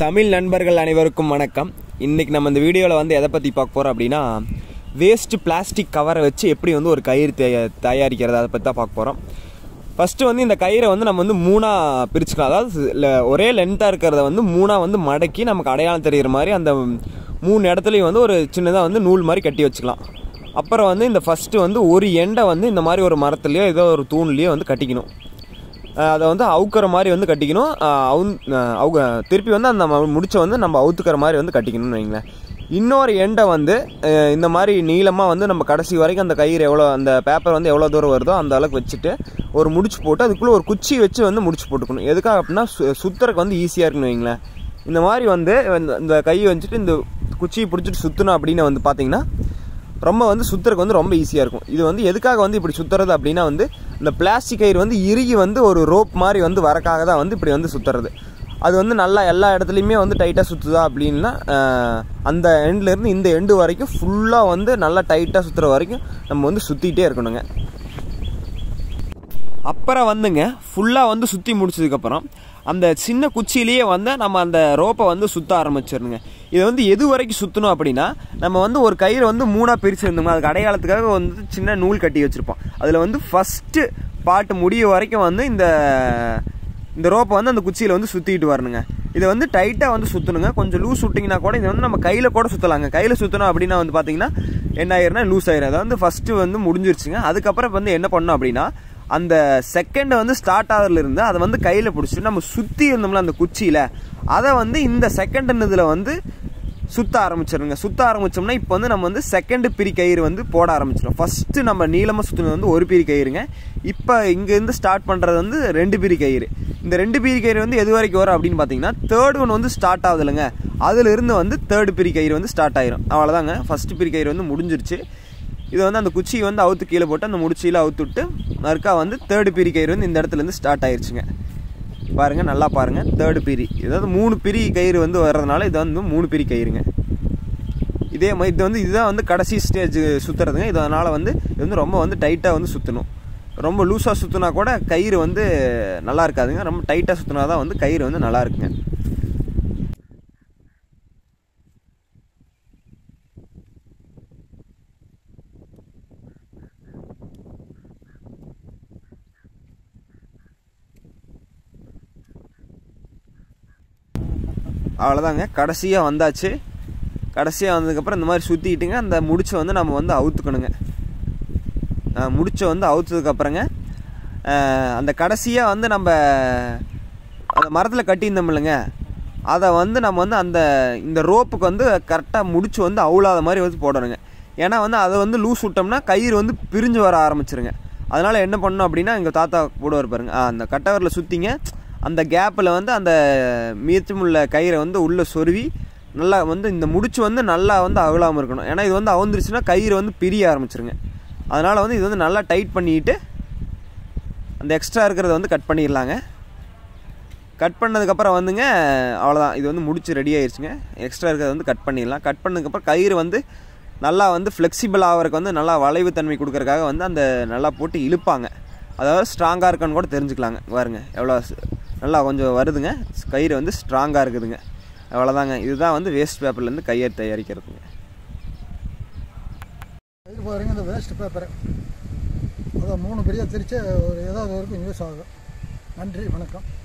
தமிழ் நண்பர்கள் அனைவருக்கும் வணக்கம் இன்னைக்கு நம்ம இந்த வீடியோவில் வந்து எதை பற்றி பார்க்க போகிறோம் அப்படின்னா வேஸ்ட் பிளாஸ்டிக் கவரை வச்சு எப்படி வந்து ஒரு கயிறு தயா தயாரிக்கிறது அதை பற்றி தான் பார்க்க போகிறோம் ஃபஸ்ட்டு வந்து இந்த கயிறை வந்து நம்ம வந்து மூணாக பிரிச்சுக்கலாம் அதாவது ல- ஒரே லென்த்தாக இருக்கிறத வந்து மூணாக வந்து மடக்கி நமக்கு அடையாளம் தெரிகிற மாதிரி அந்த மூணு இடத்துலையும் வந்து ஒரு சின்னதாக வந்து நூல் மாதிரி கட்டி வச்சுக்கலாம் அப்புறம் வந்து இந்த ஃபஸ்ட்டு வந்து ஒரு எண்டை வந்து இந்த மாதிரி ஒரு மரத்துலையோ ஏதோ ஒரு தூண்லேயோ வந்து கட்டிக்கணும் அஹ் அதை வந்து அவுக்கிற மாதிரி வந்து கட்டிக்கணும் அஹ் அவுந் அஹ் அவுக திருப்பி வந்து அந்த ம- முடிச்ச வந்து நம்ம அவுத்துக்கிற மாதிரி வந்து கட்டிக்கணும்னு வைங்களேன் இன்னொரு எண்டை வந்து அஹ் இந்த மாதிரி நீளமாக வந்து நம்ம கடைசி வரைக்கும் அந்த கயிறு எவ்வளோ அந்த பேப்பர் வந்து எவ்வளோ தூரம் வருதோ அந்த அளவுக்கு வச்சுட்டு ஒரு முடிச்சு போட்டு அதுக்குள்ளே ஒரு குச்சி வச்சு வந்து முடிச்சு போட்டுக்கணும் எதுக்காக அப்படின்னா சு சுற்றுறக்கு வந்து ஈஸியாக இருக்குன்னு வைங்களேன் இந்த மாதிரி வந்து இந்த- இந்த கையை வச்சுட்டு இந்த குச்சியை பிடிச்சிட்டு சுற்றணும் அப்படின்னு வந்து பார்த்தீங்கன்னா ரொம்ப வந்து சுற்றுறதுக்கு வந்து ரொம்ப ஈஸியாக இருக்கும் இது வந்து எதுக்காக வந்து இப்படி சுற்றுறது அப்படின்னா வந்து இந்த பிளாஸ்டிக் கயிறு வந்து இறுகி வந்து ஒரு ரோப் மாதிரி வந்து வரக்காக தான் வந்து இப்படி வந்து சுற்றுறது அது வந்து நல்லா எல்லா இடத்துலையுமே வந்து டைட்டாக சுற்றுதா அப்படின்னா ஆஹ், அந்த எண்ட்லேருந்து இந்த எண்டு வரைக்கும் ஃபுல்லாக வந்து நல்லா டைட்டாக சுற்றுற வரைக்கும் நம்ம வந்து சுற்றிக்கிட்டே இருக்கணுங்க அப்புறம் வந்துங்க ஃபுல்லாக வந்து சுற்றி முடிச்சதுக்கப்புறம் அந்த சின்ன குச்சியிலேயே வந்து நம்ம அந்த ரோப்பை வந்து சுற்ற ஆரம்பிச்சிடணுங்க இது வந்து எது வரைக்கும் சுற்றணும் அப்படின்னா நம்ம வந்து ஒரு கயிறு வந்து மூணாக பிரிச்சுருந்தோங்க அதுக்கு அடையாளத்துக்காக வந்து சின்ன நூல் கட்டி வச்சுருப்போம் அதில் வந்து ஃபஸ்ட்டு பாட்டு முடிய வரைக்கும் வந்து இந்த இந்த ரோப்பை வந்து அந்த குச்சியில் வந்து சுற்றிட்டு வரணுங்க இதை வந்து டைட்டாக வந்து சுற்றணுங்க கொஞ்சம் லூஸ் விட்டிங்கன்னா கூட இது வந்து நம்ம கையில் கூட சுற்றலாங்க கையில் சுற்றணும் அப்படின்னா வந்து பார்த்தீங்கன்னா என்ன ஆயிரும்னா லூஸ் ஆயிரும் அதை வந்து ஃபஸ்ட்டு வந்து முடிஞ்சிருச்சுங்க அதுக்கப்புறம் வந்து என்ன பண்ணணும் அப்படின்னா அந்த செகண்ட் வந்து ஸ்டார்ட் ஆகிறதுல இருந்து அதை வந்து கையில் பிடிச்சிட்டு நம்ம சுற்றி இருந்தோம்ல அந்த குச்சியில் அதை வந்து இந்த செகண்ட் இதில் வந்து சுத்த ஆரம்பிச்சிருங்க சுத்த ஆரம்பிச்சோம்னா இப்போ வந்து நம்ம வந்து செகண்ட் பிரி கயிறு வந்து போட ஆரம்பிச்சிடும் ஃபஸ்ட்டு நம்ம நீளமாக சுற்றுனது வந்து ஒரு பிரி கயிறுங்க இப்போ இங்கேருந்து ஸ்டார்ட் பண்ணுறது வந்து ரெண்டு பிரி கயிறு இந்த ரெண்டு பிரி கயிறு வந்து எது வரைக்கும் வரும் அப்படின்னு பார்த்தீங்கன்னா தேர்ட் ஒன் வந்து ஸ்டார்ட் ஆகுது இல்லைங்க அதிலிருந்து வந்து தேர்டு பிரி கயிறு வந்து ஸ்டார்ட் ஆயிரும் அவ்வளோதாங்க ஃபஸ்ட்டு பிரி கயிறு வந்து முடிஞ்சிருச்சு இது வந்து அந்த குச்சியை வந்து அவுத்து கீழே போட்டு அந்த முடிச்சியில் அவுத்து விட்டு மறுக்கா வந்து தேர்டு பிரி கயிறு வந்து இந்த இடத்துல இருந்து ஸ்டார்ட் ஆயிருச்சுங்க பாருங்க நல்லா பாருங்க தேர்டு பிரி அதாவது மூணு பிரி கயிறு வந்து வர்றதுனால இது வந்து மூணு பிரி கயிறுங்க இதே மாதிரி இது வந்து இதுதான் வந்து கடைசி ஸ்டேஜ் சுற்றுறதுங்க இதனால் வந்து இது வந்து ரொம்ப வந்து டைட்டாக வந்து சுற்றணும் ரொம்ப லூஸாக சுற்றினா கூட கயிறு வந்து நல்லா இருக்காதுங்க ரொம்ப டைட்டாக சுற்றினா தான் வந்து கயிறு வந்து நல்லா இருக்குங்க அவ்வளோதாங்க கடைசியாக வந்தாச்சு கடைசியாக வந்ததுக்கப்புறம் இந்த மாதிரி சுற்றிக்கிட்டுங்க அந்த முடிச்சை வந்து நம்ம வந்து அவுத்துக்கணுங்க அஹ் முடிச்சை வந்து அவுத்ததுக்கப்புறங்க அஹ் அந்த கடைசியாக வந்து நம்ம அந்த மரத்தில் கட்டியிருந்தோம் இல்லைங்க அதை வந்து நம்ம வந்து அந்த இந்த ரோப்புக்கு வந்து கரெக்டாக முடிச்சு வந்து அவுளாத மாதிரி வந்து போடணுங்க ஏன்னா வந்து அதை வந்து லூஸ் விட்டோம்னா கயிறு வந்து பிரிஞ்சு வர ஆரம்பிச்சிருங்க அதனால் என்ன பண்ணணும் அப்படின்னா எங்கள் தாத்தா போடுவார் பாருங்க ஆ, அந்த கட்டவரில் சுற்றிங்க அந்த கேப்பில் வந்து அந்த மீச்சமுள்ள கயிறை வந்து உள்ளே சொருவி நல்லா வந்து இந்த முடிச்சு வந்து நல்லா வந்து அகலாமல் இருக்கணும் ஏன்னா இது வந்து அவுந்துருச்சுன்னா கயிறு வந்து பிரிய ஆரம்பிச்சிருங்க அதனால் வந்து இது வந்து நல்லா டைட் பண்ணிட்டு அந்த எக்ஸ்ட்ரா இருக்கிறத வந்து கட் பண்ணிடலாங்க கட் பண்ணதுக்கப்புறம் வந்துங்க அவ்வளோதான் இது வந்து முடிச்சு ரெடி ஆயிருச்சுங்க எக்ஸ்ட்ரா இருக்கிறத வந்து கட் பண்ணிடலாம் கட் பண்ணதுக்கப்புறம் கயிறு வந்து நல்லா வந்து ஃப்ளெக்சிபிள் ஆகிறதுக்கு வந்து நல்லா வளைவு தன்மை கொடுக்கறதுக்காக வந்து அந்த நல்லா போட்டு இழுப்பாங்க அதாவது ஸ்ட்ராங்காக இருக்கான்னு கூட தெரிஞ்சுக்கலாங்க பாருங்க எவ்வளோ ஸ்- நல்லா கொஞ்சம் வருதுங்க கயிறு வந்து ஸ்ட்ராங்காக இருக்குதுங்க அவ்வளோதாங்க இதுதான் வந்து வேஸ்ட் பேப்பர்லேருந்து கையை தயாரிக்கிறதுங்க இது பாருங்க இந்த வேஸ்ட் பேப்பர் அதை மூணு பெரிய திரிச்சு ஒரு ஏதாவது வரைக்கும் யூஸ் ஆகும் நன்றி வணக்கம்